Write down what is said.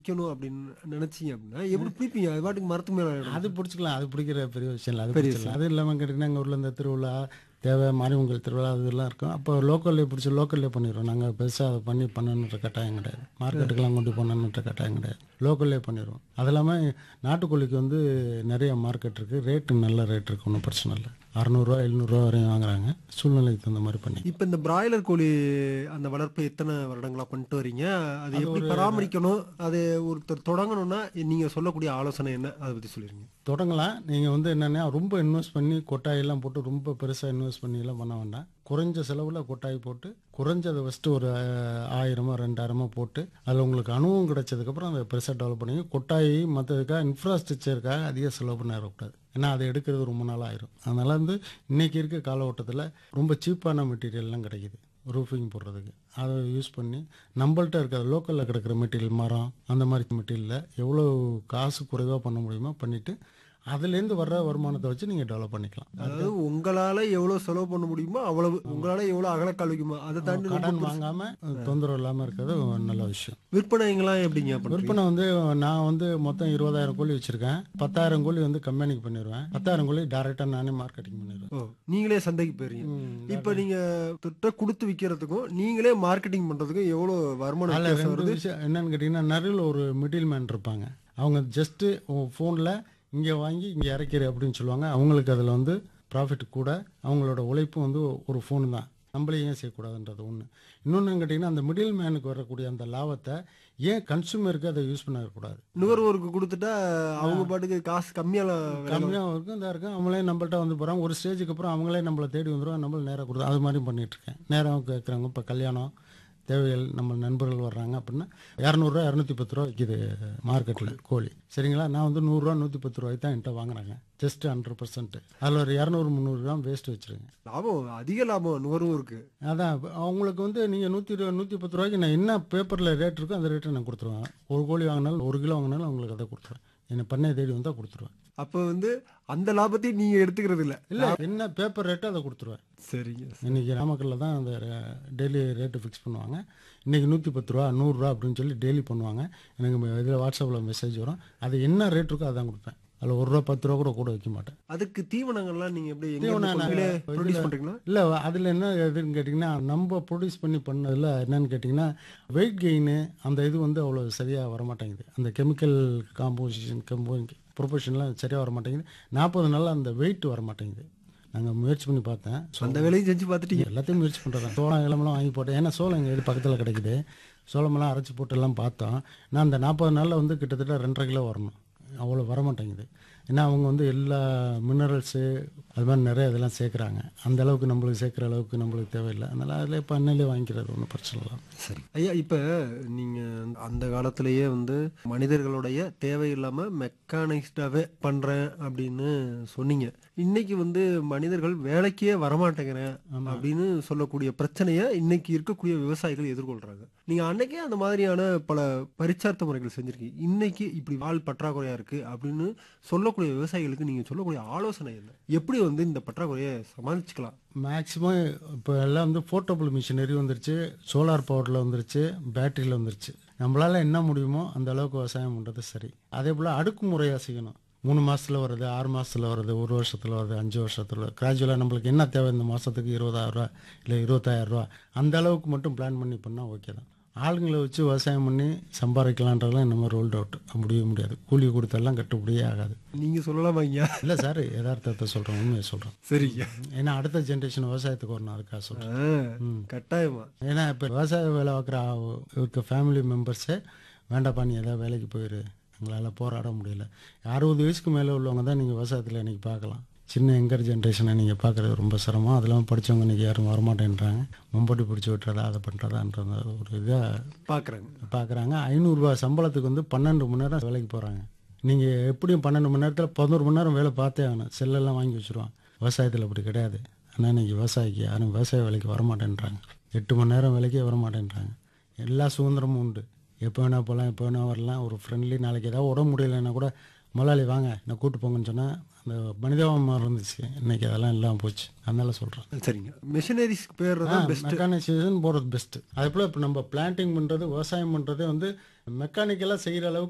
விற்கணும் அப்படின்னு நினைச்சீங்க அப்படின்னா எப்படி பிடிப்பீங்க அது பாட்டுக்கு மரத்து மேல ஏறும். அது பிடிச்சிக்கலாம் அது பிடிக்கிற பெரிய விஷயம் இல்லை அது பெரிய பிடிச்சிக்கலாம் அது இல்லாமல் கேட்டிங்கன்னா எங்கள் ஊரில் இந்த திருவிழா தேவை மாரியம்மன் திருவிழா அதெல்லாம் இருக்கும் அப்போ லோக்கல்லே பிடிச்சி லோக்கல்லே பண்ணிடுவோம் நாங்கள் பெருசாக அதை பண்ணி பண்ணணுன்ற கட்டாயம் கிடையாது மார்க்கெட்டுக்கெல்லாம் கொண்டு போகணுன்ற கட்டாயம் கிடையாது லோக்கல்லே பண்ணிடுவோம் அது இல்லாமல் நாட்டுக்கோழிக்கு வந்து நிறைய மார்க்கெட் இருக்குது ரேட்டு நல்ல ரேட் இருக்குது ஒன்றும் பிரச்சனை இல்லை அறநூறுவா எழுநூறுவா வரையும் வாங்குறாங்க சூழ்நிலைக்கு தகுந்த மாதிரி பண்ணி இப்ப இந்த பிராய்லர் கோழி அந்த வளர்ப்பு எத்தனை வருடங்களா பண்ணிட்டு வரீங்க அது எப்படி பராமரிக்கணும் அது ஒருத்தர் தொடங்கணும்னா நீங்க சொல்லக்கூடிய ஆலோசனை என்ன அதை பத்தி சொல்லிருங்க தொடங்கலாம் நீங்கள் வந்து என்னென்னா ரொம்ப இன்வெஸ்ட் பண்ணி கொட்டாயெல்லாம் போட்டு ரொம்ப பெருசாக இன்வெஸ்ட் பண்ணியெல்லாம் பண்ண வேண்டாம் குறைஞ்ச செலவில் கொட்டாய் போட்டு குறைஞ்சதை ஃபஸ்ட்டு ஒரு அஹ், ஆயிரமோ ரெண்டாயிரமோ போட்டு அதில் உங்களுக்கு அனுபவம் கிடைச்சதுக்கப்புறம் அதை பெருசாக டெவலப் பண்ணி கொட்டாய் மற்றதுக்காக இன்ஃப்ராஸ்ட்ரக்சருக்காக அதிக செலவு பண்ண இருக்கக்கூடாது ஏன்னா அதை எடுக்கிறது ரொம்ப நாள் ஆயிரும் அதனால் வந்து இன்றைக்கி இருக்க காலகட்டத்தில் ரொம்ப சீப்பான மெட்டீரியல்லாம் கிடைக்குது ரூஃபிங் போடுறதுக்கு அதை யூஸ் பண்ணி நம்மள்ட்ட இருக்கிற லோக்கலில் கிடக்கிற மெட்டீரியல் மரம் அந்த மாதிரி மெட்டீரியலில் எவ்வளோ காசு குறைவாக பண்ண முடியுமோ பண்ணிவிட்டு அதுலேருந்து வர்ற வருமானத்தை வச்சு நீங்கள் டெவலப் பண்ணிக்கலாம் அதாவது உங்களால எவ்வளவு செலவு பண்ண முடியுமோ அவ்வளவு உங்களால எவ்வளவு அகலக்கால் வைக்குமோ அதை தாண்டி ரொம்ப கடன் வாங்காமல் தொந்தரவு இல்லாமல் இருக்கிறது ஒரு நல்ல விஷயம் விற்பனைங்களாம் எப்படிங்க பண்றீங்க விற்பனை வந்து நான் வந்து மொத்தம் இருபதாயிரம் கோழி வச்சுருக்கேன் பத்தாயிரம் கோழி வந்து கம்பெனிக்கு பண்ணிடுவேன் பத்தாயிரம் கோழி டேரெக்டாக நானே மார்க்கெட்டிங் பண்ணிடுவேன் ஓ நீங்களே சந்தைக்கு போயிருங்க இப்ப நீங்க திட்ட கொடுத்து விக்கிறதுக்கும் நீங்களே மார்க்கெட்டிங் பண்றதுக்கும் எவ்வளவு வருமானம் அதில் வித்தியாசம் ரெண்டு வருது விஷயம் என்னன்னு கேட்டிங்கன்னா நடுவில் ஒரு மிடில் மேன் இருப்பாங்க அவங்க ஜஸ்ட்டு ஃபோனில் இங்கே வாங்கி இங்கே இறக்கிற அப்படின்னு சொல்லுவாங்க அவங்களுக்கு அதில் வந்து ப்ராஃபிட் கூட அவங்களோட உழைப்பு வந்து ஒரு ஃபோன் தான் நம்மளே ஏன் செய்யக்கூடாதுன்றது ஒன்று இன்னொன்று கேட்டிங்கன்னா அந்த மிடில் மேனுக்கு வரக்கூடிய அந்த லாபத்தை ஏன் கன்சூமருக்கு அதை யூஸ் பண்ணக்கூடாது நுகர்வோருக்கு கொடுத்துட்டா அவங்க பாட்டுக்கு காசு கம்மியால விலை கம்மியாக இருக்கும் இதாக இருக்கும் அவங்களே நம்மள்ட்ட வந்து போகிறாங்க ஒரு ஸ்டேஜுக்கு அப்புறம் அவங்களே நம்மளை தேடி வந்துடுவாங்க நம்மள நேராக கொடுத்து அது மாதிரி பண்ணிட்டு இருக்கேன் நேரம் கேட்குறவங்க இப்போ கல்யாணம் தேவைகள் நம்ம நண்பர்கள் வர்றாங்க அப்படின்னா இரநூறுவா இரநூத்தி பத்து ரூபா விற்கிது மார்க்கெட்டில் கோழி சரிங்களா நான் வந்து நூறுரூவா நூற்றி பத்து ரூபாய்க்கு தான் என்கிட்ட வாங்குறாங்க ஜஸ்ட் ஹண்ட்ரட் பர்சன்ட் அதில் ஒரு இரநூறு முந்நூறு கிராம் வேஸ்ட் வச்சுருங்க லாபம் அதிக லாபம் நுகர்வோருக்கு அதான் இப்ப அவங்களுக்கு வந்து நீங்கள் நூற்றி இருபது நூற்றி பத்து ரூபாய்க்கு நான் என்ன பேப்பரில் ரேட் இருக்கோ அந்த ரேட்டை நான் கொடுத்துருவேன் ஒரு கோழி வாங்கினாலும் ஒரு கிலோ வாங்கினாலும் அவங்களுக்கு அதை கொடுத்துருவேன் என்னை பண்ணையை தேடி வந்தால் கொடுத்துருவேன் அப்ப வந்து அந்த லாபத்தையும் நீங்க எடுத்துக்கிறது இல்ல இல்லை என்ன பேப்பர் ரேட்டோ அதை கொடுத்துருவேன் சரிங்க இன்றைக்கி நாமக்கல்லில் தான் அந்த டெய்லி ரேட்டு ஃபிக்ஸ் பண்ணுவாங்க இன்றைக்கி நூற்றி பத்து ரூபா நூறுரூவா அப்படின்னு சொல்லி டெய்லி பண்ணுவாங்க எனக்கு இதில் வாட்ஸ்அப்பில் மெசேஜ் வரும் அது என்ன ரேட் இருக்கோ அதான் கொடுப்பேன் அதில் ஒரு ரூபா பத்து ரூபா கூட கூட வைக்க மாட்டேன் அதுக்கு தீவனங்கள்லாம் நீங்க எப்படி எங்க தீவனம் இருந்து நாங்க நீங்களே ப்ரொடியூஸ் இதுல- பண்றீங்களா இல்லை அதில் என்ன எதுன்னு கேட்டிங்கன்னா நம்ம ப்ரொடியூஸ் பண்ணி பண்ணதில் என்னன்னு கேட்டிங்கன்னா வெயிட் கெயின் அந்த இது வந்து அவ்வளோ சரியாக வரமாட்டேங்குது அந்த கெமிக்கல் காம்போசிஷன் கம்போ ப்ரொபோஷன்லாம் சரியாக வர மாட்டேங்குது நாற்பது நாள் அந்த வெயிட் வர மாட்டேங்குது நாங்கள் முயற்சி பண்ணி பார்த்தேன் அந்த வேலையும் செஞ்சு பார்த்துட்டீங்க எல்லாத்தையும் முயற்சி பண்ணுறேன் சோளம் இளமெல்லாம் வாங்கி போட்டேன் ஏன்னா சோளம் எங்கள் இது பக்கத்தில் கிடைக்குது சோளமெல்லாம் அரைச்சி போட்டு எல்லாம் பார்த்தோம் நான் அந்த நாற்பது நாளில் வந்து கிட்டத்தட்ட ரெண்டரை கிலோ வரணும் அவ்வளோ வர மாட்டேங்குது ஏன்னா அவங்க வந்து எல்லா மினரல்ஸு அது மாதிரி நிறைய இதெல்லாம் சேர்க்குறாங்க அந்த அளவுக்கு நம்மளுக்கு சேர்க்குற அளவுக்கு நம்மளுக்கு தேவையில்லை அதனால் அதில் பண்ணையிலே வாங்கிக்கிறது ஒன்றும் பிரச்சனை இல்லை சரி ஐயா இப்ப நீங்க அந்த காலத்திலேயே வந்து மனிதர்களுடைய தேவை இல்லாம மெக்கானிக்ஸ்டாவே பண்றேன் அப்படின்னு சொன்னீங்க இன்னைக்கு வந்து மனிதர்கள் வேலைக்கே வரமாட்டேங்கிறேன் அப்படின்னு சொல்லக்கூடிய பிரச்சனைய இன்னைக்கு இருக்கக்கூடிய விவசாயிகள் எதிர்கொள்றாங்க நீங்க அன்னைக்கே அந்த மாதிரியான பல பரிச்சார்த்த முறைகள் செஞ்சிருக்கீங்க இன்னைக்கு இப்படி ஆள் பற்றாக்குறையா இருக்கு அப்படின்னு சொல்லக்கூடிய விவசாயிகளுக்கு நீங்க சொல்லக்கூடிய ஆலோசனை என்ன எப்படி வந்து இந்த பற்றாக்குறையை சமாளிச்சுக்கலாம் மேக்ஸிமம் இப்போ எல்லாம் வந்து போர்ட்டபிள் மிஷினரி வந்துருச்சு சோலார் பவரில் வந்துருச்சு பேட்டரியில் வந்துருச்சு நம்மளால் என்ன முடியுமோ அந்த அளவுக்கு விவசாயம் பண்ணுறது சரி அதே போல் அடுக்குமுறையாக செய்யணும் மூணு மாதத்தில் வருது ஆறு மாதத்தில் வருது ஒரு வருஷத்தில் வருது அஞ்சு வருஷத்தில் கிராஜுவலாக நம்மளுக்கு என்ன தேவை இந்த மாதத்துக்கு இருபதாயிரம் ரூபா இல்லை இருபத்தாயிரம் ரூபா அந்த அளவுக்கு மட்டும் பிளான் பண்ணி பண்ணால் ஓகே தான் ஆளுங்களை வச்சு விவசாயம் பண்ணி சம்பாதிக்கலான்றதெல்லாம் இந்த மாதிரி ரோல்ட் அவுட் முடியவே முடியாது கூலி கொடுத்தெல்லாம் கட்டுப்படியே ஆகாது நீங்க சொல்லலாமா ஐயா இல்லை சார் யதார்த்தத்தை சொல்கிறேன் உண்மையை சொல்கிறேன் சரிங்க ஏன்னா அடுத்த ஜென்ரேஷன் விவசாயத்துக்கு வரணும் அதுக்காக சொல்கிறேன் ஆ, கட்டாயமா ஏன்னா இப்போ விவசாய வேலை பார்க்குற இருக்க ஃபேமிலி மெம்பர்ஸே வேண்டாப்பா நீ ஏதாவது வேலைக்கு போயிரு எங்களால் போராட முடியல அறுபது வயசுக்கு மேலே உள்ளவங்க தான் நீங்கள் விவசாயத்தில் இன்றைக்கி பார்க்கலாம் சின்ன எங்கர் ஜென்ரேஷனை நீங்கள் பார்க்குறது ரொம்ப சிரமம் அதெல்லாம் படித்தவங்க இன்றைக்கி யாரும் வரமாட்டேன்றாங்க மம்பட்டி பிடிச்சி விட்டுறதா அதை பண்ணுறதான்ற ஒரு இதாக பாக்குறாங்க பார்க்குறாங்க ஐநூறுரூவா சம்பளத்துக்கு வந்து பன்னெண்டு மணி நேரம் வேலைக்கு போகிறாங்க நீங்கள் எப்படியும் பன்னெண்டு மணி நேரத்தில் பதினோரு மணி நேரம் வேலை பார்த்தே ஆகணும் செல்லெல்லாம் வாங்கி வச்சுருவான் விவசாயத்தில் அப்படி கிடையாது ஆனால் இன்னைக்கு விவசாயிக்கு யாரும் விவசாய வேலைக்கு வரமாட்டேன்றாங்க எட்டு மணி நேரம் வேலைக்கே வரமாட்டேன்றாங்க எல்லா சுதந்திரமும் உண்டு எப்போ வேணால் போகலாம் எப்போ வேணால் வரலாம் ஒரு ஃப்ரெண்ட்லி நாளைக்கு ஏதாவது உடம்பு முடியலைன்னா கூட முதலாளி வாங்க நான் கூட்டு போங்கன்னு சொன்னால் அந்த மனிதாபமாக இருந்துச்சு இன்னைக்கு அதெல்லாம் இல்லாமல் போச்சு அதனால சொல்கிறேன் சரிங்க மிஷினரிஸ் பேர் தான் பெஸ்ட் மெக்கானைசேஷன் போகிறது பெஸ்ட்டு அதே போல் இப்போ நம்ம பிளான்டிங் பண்ணுறது விவசாயம் பண்ணுறதே வந்து மெக்கானிக்கலாக செய்கிற அளவுக்கு